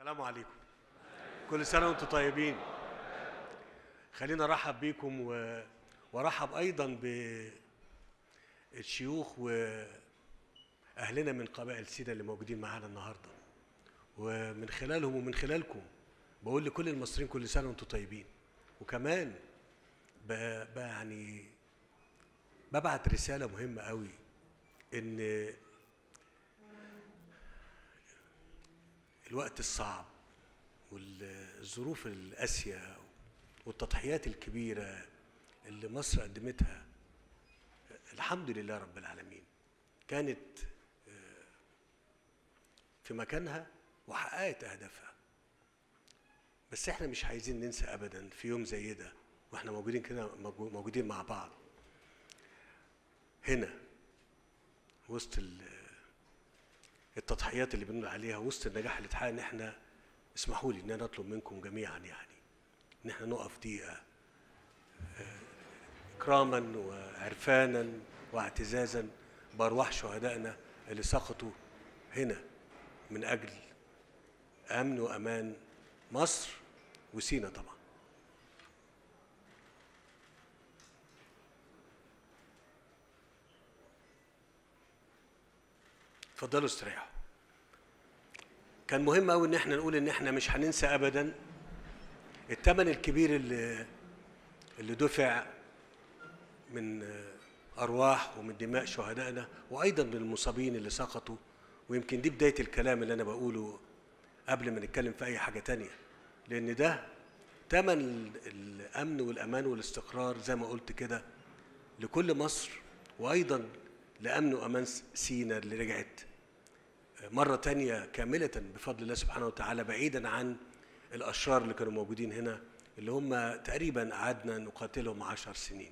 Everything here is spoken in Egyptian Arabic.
السلام عليكم كل سنة وانتم طيبين خلينا ارحب بيكم و... وارحب ايضا بالشيوخ واهلنا من قبائل سينا اللي موجودين معانا النهارده ومن خلالهم ومن خلالكم بقول لكل المصريين كل سنة وانتم طيبين وكمان ب... ب... يعني ببعت رسالة مهمة قوي ان الوقت الصعب والظروف القاسية والتضحيات الكبيرة اللي مصر قدمتها الحمد لله رب العالمين كانت في مكانها وحققت أهدافها بس احنا مش عايزين ننسى أبدا في يوم زي ده واحنا موجودين كده موجودين مع بعض هنا وسط التضحيات اللي بنقول عليها وسط النجاح اللي اتحقق ان احنا اسمحوا لي ان انا اطلب منكم جميعا يعني ان احنا نقف دقيقه اكراما وعرفانا واعتزازا بارواح شهدائنا اللي سقطوا هنا من اجل امن وامان مصر وسينا طبعا اتفضلوا استريحوا كان مهم قوي ان احنا نقول ان احنا مش هننسى ابدا الثمن الكبير اللي اللي دفع من ارواح ومن دماء شهدائنا وايضا من المصابين اللي سقطوا ويمكن دي بدايه الكلام اللي انا بقوله قبل ما نتكلم في اي حاجه تانية لان ده ثمن الامن والامان والاستقرار زي ما قلت كده لكل مصر وايضا لامن وامان سينا اللي رجعت مرة تانية كاملة بفضل الله سبحانه وتعالى بعيدا عن الأشرار اللي كانوا موجودين هنا اللي هم تقريبا قعدنا نقاتلهم عشر سنين